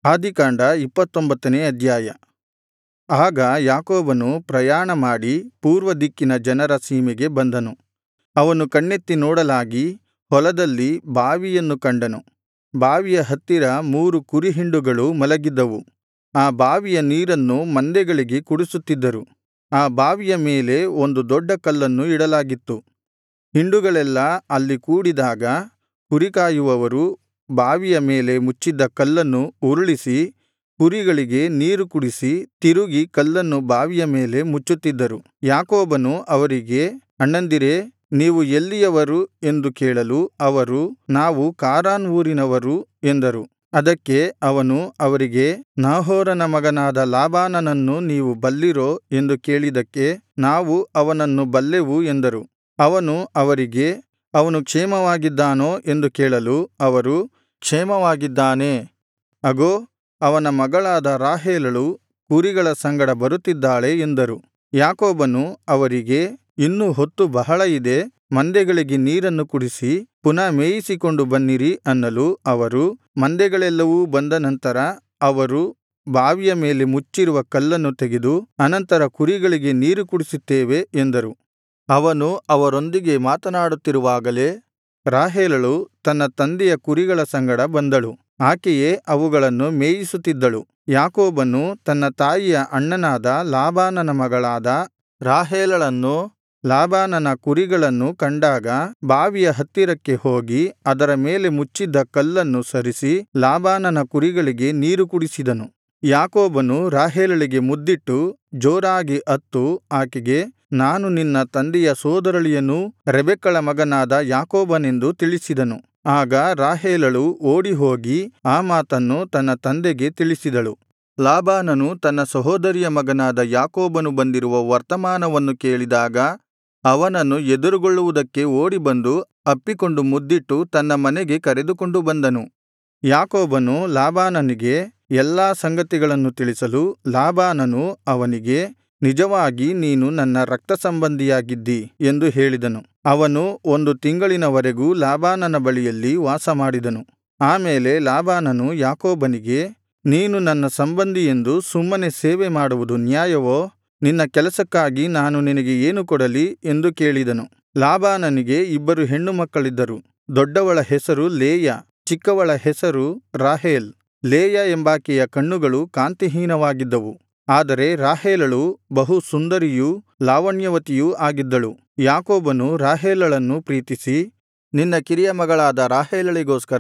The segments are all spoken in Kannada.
ಆದಿಕಾಂಡ ಇಪ್ಪತ್ತೊಂಬತ್ತನೇ ಅಧ್ಯಾಯ ಆಗ ಯಾಕೋಬನು ಪ್ರಯಾಣಮಾಡಿ ಪೂರ್ವದಿಕ್ಕಿನ ಜನರ ಸೀಮೆಗೆ ಬಂದನು ಅವನು ಕಣ್ಣೆತ್ತಿ ನೋಡಲಾಗಿ ಹೊಲದಲ್ಲಿ ಬಾವಿಯನ್ನು ಕಂಡನು ಬಾವಿಯ ಹತ್ತಿರ ಮೂರು ಕುರಿಹಿಂಡುಗಳು ಮಲಗಿದ್ದವು ಆ ಬಾವಿಯ ನೀರನ್ನು ಮಂದೆಗಳಿಗೆ ಕುಡಿಸುತ್ತಿದ್ದರು ಆ ಬಾವಿಯ ಮೇಲೆ ಒಂದು ದೊಡ್ಡ ಕಲ್ಲನ್ನು ಇಡಲಾಗಿತ್ತು ಹಿಂಡುಗಳೆಲ್ಲಾ ಅಲ್ಲಿ ಕೂಡಿದಾಗ ಕುರಿಕಾಯುವವರು ಬಾವಿಯ ಮೇಲೆ ಮುಚ್ಚಿದ್ದ ಕಲ್ಲನ್ನು ಉರುಳಿಸಿ ಕುರಿಗಳಿಗೆ ನೀರು ಕುಡಿಸಿ ತಿರುಗಿ ಕಲ್ಲನ್ನು ಬಾವಿಯ ಮೇಲೆ ಮುಚ್ಚುತ್ತಿದ್ದರು ಯಾಕೋಬನು ಅವರಿಗೆ ಅಣ್ಣಂದಿರೇ ನೀವು ಎಲ್ಲಿಯವರು ಎಂದು ಕೇಳಲು ಅವರು ನಾವು ಕಾರಾನ್ ಊರಿನವರು ಎಂದರು ಅದಕ್ಕೆ ಅವನು ಅವರಿಗೆ ನಾಹೋರನ ಮಗನಾದ ಲಾಬಾನನನ್ನು ನೀವು ಬಲ್ಲಿರೋ ಎಂದು ಕೇಳಿದ್ದಕ್ಕೆ ನಾವು ಅವನನ್ನು ಬಲ್ಲೆವು ಎಂದರು ಅವನು ಅವರಿಗೆ ಅವನು ಕ್ಷೇಮವಾಗಿದ್ದಾನೋ ಎಂದು ಕೇಳಲು ಅವರು ಕ್ಷೇಮವಾಗಿದ್ದಾನೆ ಅಗೋ ಅವನ ಮಗಳಾದ ರಾಹೇಲಳು ಕುರಿಗಳ ಸಂಗಡ ಬರುತ್ತಿದ್ದಾಳೆ ಎಂದರು ಯಾಕೋಬನು ಅವರಿಗೆ ಇನ್ನು ಹೊತ್ತು ಬಹಳ ಇದೆ ಮಂದೆಗಳಿಗೆ ನೀರನ್ನು ಕುಡಿಸಿ ಪುನಃ ಮೇಯಿಸಿಕೊಂಡು ಬನ್ನಿರಿ ಅನ್ನಲು ಅವರು ಮಂದೆಗಳೆಲ್ಲವೂ ಬಂದ ನಂತರ ಅವರು ಬಾವಿಯ ಮೇಲೆ ಮುಚ್ಚಿರುವ ಕಲ್ಲನ್ನು ತೆಗೆದು ಅನಂತರ ಕುರಿಗಳಿಗೆ ನೀರು ಕುಡಿಸುತ್ತೇವೆ ಎಂದರು ಅವನು ಅವರೊಂದಿಗೆ ಮಾತನಾಡುತ್ತಿರುವಾಗಲೇ ರಾಹೇಲಳು ತನ್ನ ತಂದೆಯ ಕುರಿಗಳ ಸಂಗಡ ಬಂದಳು ಆಕೆಯೇ ಅವುಗಳನ್ನು ಮೇಯಿಸುತ್ತಿದ್ದಳು ಯಾಕೋಬನು ತನ್ನ ತಾಯಿಯ ಅಣ್ಣನಾದ ಲಾಬಾನನ ಮಗಳಾದ ರಾಹೇಲಳನ್ನೂ ಲಾಬಾನನ ಕುರಿಗಳನ್ನೂ ಕಂಡಾಗ ಬಾವಿಯ ಹತ್ತಿರಕ್ಕೆ ಹೋಗಿ ಅದರ ಮೇಲೆ ಮುಚ್ಚಿದ್ದ ಕಲ್ಲನ್ನು ಸರಿಸಿ ಲಾಬಾನನ ಕುರಿಗಳಿಗೆ ನೀರು ಕುಡಿಸಿದನು ಯಾಕೋಬನು ರಾಹೇಲಳಿಗೆ ಮುದ್ದಿಟ್ಟು ಜೋರಾಗಿ ಅತ್ತು ಆಕೆಗೆ ನಾನು ನಿನ್ನ ತಂದೆಯ ಸೋದರಳಿಯನೂ ರೆಬೆಕ್ಕಳ ಮಗನಾದ ಯಾಕೋಬನೆಂದು ತಿಳಿಸಿದನು ಆಗ ರಾಹೇಲಳು ಓಡಿಹೋಗಿ ಆ ಮಾತನ್ನು ತನ್ನ ತಂದೆಗೆ ತಿಳಿಸಿದಳು ಲಾಬಾನನು ತನ್ನ ಸಹೋದರಿಯ ಮಗನಾದ ಯಾಕೋಬನು ಬಂದಿರುವ ವರ್ತಮಾನವನ್ನು ಕೇಳಿದಾಗ ಅವನನ್ನು ಎದುರುಗೊಳ್ಳುವುದಕ್ಕೆ ಓಡಿಬಂದು ಅಪ್ಪಿಕೊಂಡು ಮುದ್ದಿಟ್ಟು ತನ್ನ ಮನೆಗೆ ಕರೆದುಕೊಂಡು ಬಂದನು ಯಾಕೋಬನು ಲಾಬಾನನಿಗೆ ಎಲ್ಲಾ ಸಂಗತಿಗಳನ್ನು ತಿಳಿಸಲು ಲಾಬಾನನು ಅವನಿಗೆ ನಿಜವಾಗಿ ನೀನು ನನ್ನ ರಕ್ತಸಂಬಂಧಿಯಾಗಿದ್ದಿ ಎಂದು ಹೇಳಿದನು ಅವನು ಒಂದು ತಿಂಗಳಿನವರೆಗೂ ಲಾಬಾನನ ಬಳಿಯಲ್ಲಿ ವಾಸಮಾಡಿದನು ಆಮೇಲೆ ಲಾಬಾನನು ಯಾಕೋಬನಿಗೆ ನೀನು ನನ್ನ ಸಂಬಂಧಿಯೆಂದು ಸುಮ್ಮನೆ ಸೇವೆ ಮಾಡುವುದು ನ್ಯಾಯವೋ ನಿನ್ನ ಕೆಲಸಕ್ಕಾಗಿ ನಾನು ನಿನಗೆ ಏನು ಕೊಡಲಿ ಎಂದು ಕೇಳಿದನು ಲಾಬಾನನಿಗೆ ಇಬ್ಬರು ಹೆಣ್ಣು ಮಕ್ಕಳಿದ್ದರು ದೊಡ್ಡವಳ ಹೆಸರು ಲೇಯಾ ಚಿಕ್ಕವಳ ಹೆಸರು ರಾಹೇಲ್ ಲೇಯಾ ಎಂಬಾಕೆಯ ಕಣ್ಣುಗಳು ಕಾಂತಿಹೀನವಾಗಿದ್ದವು ಆದರೆ ರಾಹೇಲಳು ಬಹು ಸುಂದರಿಯೂ ಲಾವಣ್ಯವತಿಯೂ ಆಗಿದ್ದಳು ಯಾಕೋಬನು ರಾಹೇಲಳನ್ನು ಪ್ರೀತಿಸಿ ನಿನ್ನ ಕಿರಿಯ ಮಗಳಾದ ರಾಹೇಲಳಿಗೋಸ್ಕರ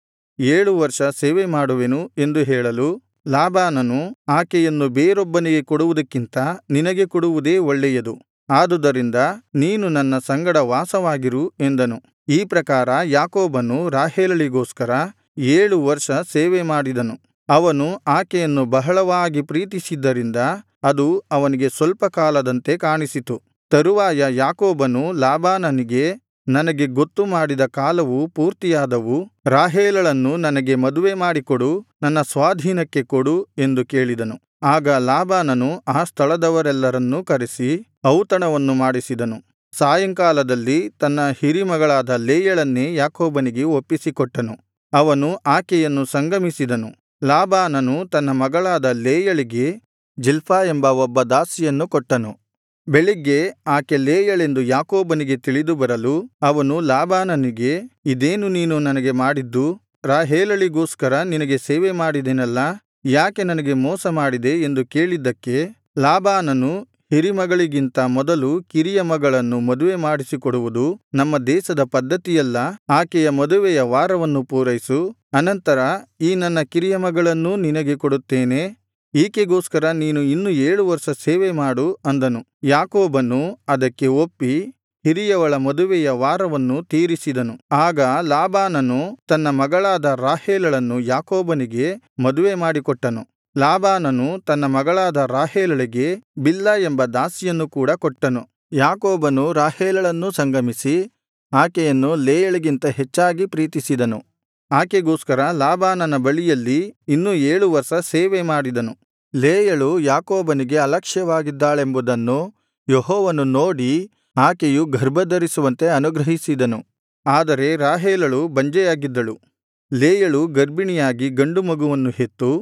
ಏಳು ವರ್ಷ ಸೇವೆ ಮಾಡುವೆನು ಎಂದು ಹೇಳಲು ಲಾಬಾನನು ಆಕೆಯನ್ನು ಬೇರೊಬ್ಬನಿಗೆ ಕೊಡುವುದಕ್ಕಿಂತ ನಿನಗೆ ಕೊಡುವುದೇ ಒಳ್ಳೆಯದು ಆದುದರಿಂದ ನೀನು ನನ್ನ ಸಂಗಡ ವಾಸವಾಗಿರು ಎಂದನು ಈ ಪ್ರಕಾರ ಯಾಕೋಬನು ರಾಹೇಲಳಿಗೋಸ್ಕರ ಏಳು ವರ್ಷ ಸೇವೆ ಮಾಡಿದನು ಅವನು ಆಕೆಯನ್ನು ಬಹಳವಾಗಿ ಪ್ರೀತಿಸಿದ್ದರಿಂದ ಅದು ಅವನಿಗೆ ಸ್ವಲ್ಪ ಕಾಲದಂತೆ ಕಾಣಿಸಿತು ತರುವಾಯ ಯಾಕೋಬನು ಲಾಬಾನನಿಗೆ ನನಗೆ ಗೊತ್ತು ಮಾಡಿದ ಕಾಲವು ಪೂರ್ತಿಯಾದವು ರಾಹೇಲಳನ್ನು ನನಗೆ ಮದುವೆ ಮಾಡಿಕೊಡು ನನ್ನ ಸ್ವಾಧೀನಕ್ಕೆ ಕೊಡು ಎಂದು ಕೇಳಿದನು ಆಗ ಲಾಬಾನನು ಆ ಸ್ಥಳದವರೆಲ್ಲರನ್ನೂ ಕರೆಸಿ ಔತಣವನ್ನು ಮಾಡಿಸಿದನು ಸಾಯಂಕಾಲದಲ್ಲಿ ತನ್ನ ಹಿರಿಮಗಳಾದ ಲೇಯಳನ್ನೇ ಯಾಕೋಬನಿಗೆ ಒಪ್ಪಿಸಿಕೊಟ್ಟನು ಅವನು ಆಕೆಯನ್ನು ಸಂಗಮಿಸಿದನು ಲಾಬಾನನು ತನ್ನ ಮಗಳಾದ ಲೇಯಳಿಗೆ ಜಿಲ್ಪಾ ಎಂಬ ಒಬ್ಬ ದಾಸಿಯನ್ನು ಕೊಟ್ಟನು ಬೆಳಿಗ್ಗೆ ಆಕೆ ಲೇಯಳೆಂದು ಯಾಕೋಬನಿಗೆ ತಿಳಿದು ಬರಲು ಅವನು ಲಾಬಾನನಿಗೆ ಇದೇನು ನೀನು ನನಗೆ ಮಾಡಿದ್ದು ರಾಹೇಲಳಿಗೋಸ್ಕರ ನಿನಗೆ ಸೇವೆ ಮಾಡಿದೆನಲ್ಲಾ ಯಾಕೆ ನನಗೆ ಮೋಸ ಮಾಡಿದೆ ಎಂದು ಕೇಳಿದ್ದಕ್ಕೆ ಲಾಬಾನನು ಹಿರಿಮಗಳಿಗಿಂತ ಮೊದಲು ಕಿರಿಯ ಮಗಳನ್ನು ಮದುವೆ ಮಾಡಿಸಿಕೊಡುವುದು ನಮ್ಮ ದೇಶದ ಪದ್ಧತಿಯಲ್ಲ ಆಕೆಯ ಮದುವೆಯ ವಾರವನ್ನು ಪೂರೈಸು ಅನಂತರ ಈ ನನ್ನ ಕಿರಿಯ ಮಗಳನ್ನೂ ನಿನಗೆ ಕೊಡುತ್ತೇನೆ ಈಕೆಗೋಸ್ಕರ ನೀನು ಇನ್ನು ಏಳು ವರ್ಷ ಸೇವೆ ಮಾಡು ಅಂದನು ಯಾಕೋಬನು ಅದಕ್ಕೆ ಒಪ್ಪಿ ಹಿರಿಯವಳ ಮದುವೆಯ ವಾರವನ್ನು ತೀರಿಸಿದನು ಆಗ ಲಾಬಾನನು ತನ್ನ ಮಗಳಾದ ರಾಹೇಲಳನ್ನು ಯಾಕೋಬನಿಗೆ ಮದುವೆ ಮಾಡಿಕೊಟ್ಟನು ಲಾಬಾನನು ತನ್ನ ಮಗಳಾದ ರಾಹೇಲಳಿಗೆ ಬಿಲ್ಹಾ ಎಂಬ ದಾಸಿಯನ್ನು ಕೂಡ ಕೊಟ್ಟನು ಯಾಕೋಬನು ರಾಹೇಲಳನ್ನೂ ಸಂಗಮಿಸಿ ಆಕೆಯನ್ನು ಲೇಯಳಿಗಿಂತ ಹೆಚ್ಚಾಗಿ ಪ್ರೀತಿಸಿದನು ಆಕೆಗೋಸ್ಕರ ಲಾಬಾನನ ಬಳಿಯಲ್ಲಿ ಇನ್ನೂ ಏಳು ವರ್ಷ ಸೇವೆ ಮಾಡಿದನು ಲೇಯಳು ಯಾಕೋಬನಿಗೆ ಅಲಕ್ಷ್ಯವಾಗಿದ್ದಾಳೆಂಬುದನ್ನು ಯೆಹೋವನು ನೋಡಿ ಆಕೆಯು ಗರ್ಭಧರಿಸುವಂತೆ ಅನುಗ್ರಹಿಸಿದನು ಆದರೆ ರಾಹೇಲಳು ಬಂಜೆಯಾಗಿದ್ದಳು ಲೇಯಳು ಗರ್ಭಿಣಿಯಾಗಿ ಗಂಡು ಮಗುವನ್ನು ಹೆತ್ತು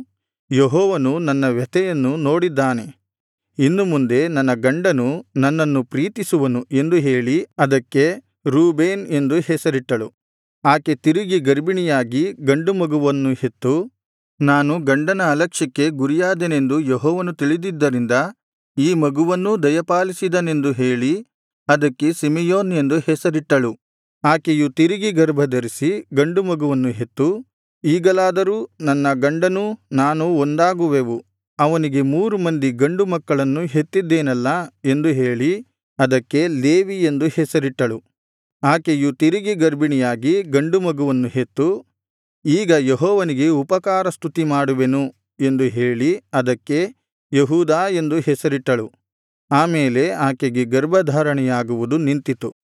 ಯೆಹೋವನು ನನ್ನ ವ್ಯಥೆಯನ್ನು ನೋಡಿದ್ದಾನೆ ಇನ್ನು ಮುಂದೆ ನನ್ನ ಗಂಡನು ನನ್ನನ್ನು ಪ್ರೀತಿಸುವನು ಎಂದು ಹೇಳಿ ಅದಕ್ಕೆ ರೂಬೇನ್ ಎಂದು ಹೆಸರಿಟ್ಟಳು ಆಕೆ ತಿರುಗಿ ಗರ್ಭಿಣಿಯಾಗಿ ಗಂಡು ಮಗುವನ್ನು ಹೆತ್ತು ನಾನು ಗಂಡನ ಅಲಕ್ಷ್ಯಕ್ಕೆ ಗುರಿಯಾದೆನೆಂದು ಯೆಹೋವನು ತಿಳಿದಿದ್ದರಿಂದ ಈ ಮಗುವನ್ನೂ ದಯಪಾಲಿಸಿದನೆಂದು ಹೇಳಿ ಅದಕ್ಕೆ ಸಿಮೆಯೋನ್ ಎಂದು ಹೆಸರಿಟ್ಟಳು ಆಕೆಯು ತಿರುಗಿ ಗರ್ಭಧರಿಸಿ ಗಂಡು ಮಗುವನ್ನು ಹೆತ್ತು ಈಗಲಾದರೂ ನನ್ನ ಗಂಡನೂ ನಾನೂ ಒಂದಾಗುವೆವು ಅವನಿಗೆ ಮೂರು ಮಂದಿ ಗಂಡು ಮಕ್ಕಳನ್ನು ಹೆತ್ತಿದ್ದೇನಲ್ಲಾ ಎಂದು ಹೇಳಿ ಅದಕ್ಕೆ ಲೇವಿ ಎಂದು ಹೆಸರಿಟ್ಟಳು ಆಕೆಯು ತಿರುಗಿ ಗರ್ಭಿಣಿಯಾಗಿ ಗಂಡು ಮಗುವನ್ನು ಹೆತ್ತು ಈಗ ಯೆಹೋವನಿಗೆ ಉಪಕಾರ ಸ್ತುತಿ ಮಾಡುವೆನು ಎಂದು ಹೇಳಿ ಅದಕ್ಕೆ ಯೆಹೂದಾ ಎಂದು ಹೆಸರಿಟ್ಟಳು ಆಮೇಲೆ ಆಕೆಗೆ ಗರ್ಭಧಾರಣೆಯಾಗುವುದು ನಿಂತಿತು